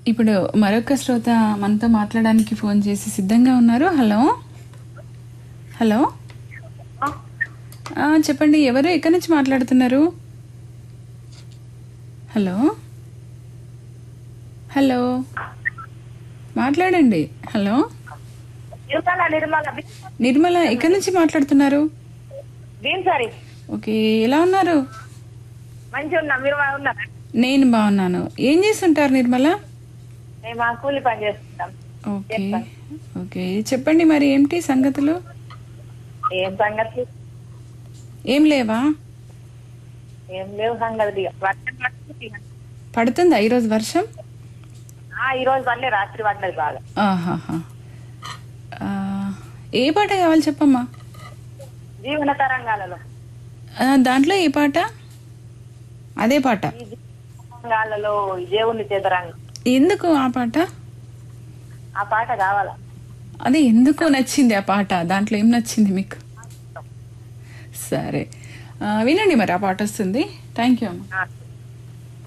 ఇప్పుడు మరొక శ్రోత మనతో మాట్లాడడానికి ఫోన్ చేసి సిద్ధంగా ఉన్నారు హలో హలో ఆ, చెప్పండి ఎవరు ఎక్కడి నుంచి మాట్లాడుతున్నారు హలో హలో మాట్లాడండి హలో నిర్మల నిర్మల నిర్మల ఎక్కడి నుంచి మాట్లాడుతున్నారు భీమ్ సారీ ఓకే ఎలా ఉన్నారు మంచిగా ఉన్నా మీరు బాగున్నారా నేను బాగున్నాను ఏం చేస్తుంటారు నిర్మల మేము ఆ కూలి పని చేస్తుంటాం ఓకే ఓకే చెప్పండి మరి ఏంటి సంగతులు ఏం సంగతి ఏం లేవా ఏం లేవు సంగతి ఇక. వర్షం పడుతుంది ఇక. పడుతుందా ఈరోజు వర్షం ఆ, ఈ రోజు పడలే రాత్రి పడ్డది బాగా ఆహాహా ఆ, ఏ పాట కావాలి చెప్పమ్మా జీవన తరంగాలలో ఆ, దాంట్లో ఏ పాట అదే పాట ఈ జీవన తరంగాలలో ఈ దేవుని చేతరంగం ఎందుకు ఆ పాట ఆ పాట కావాలా అదే ఎందుకు నచ్చింది ఆ పాట దాంట్లో ఏం నచ్చింది మీకు సరే ఆ, వినండి మరి ఆ పాట వస్తుంది థ్యాంక్ యూ అమ్మా ఆ,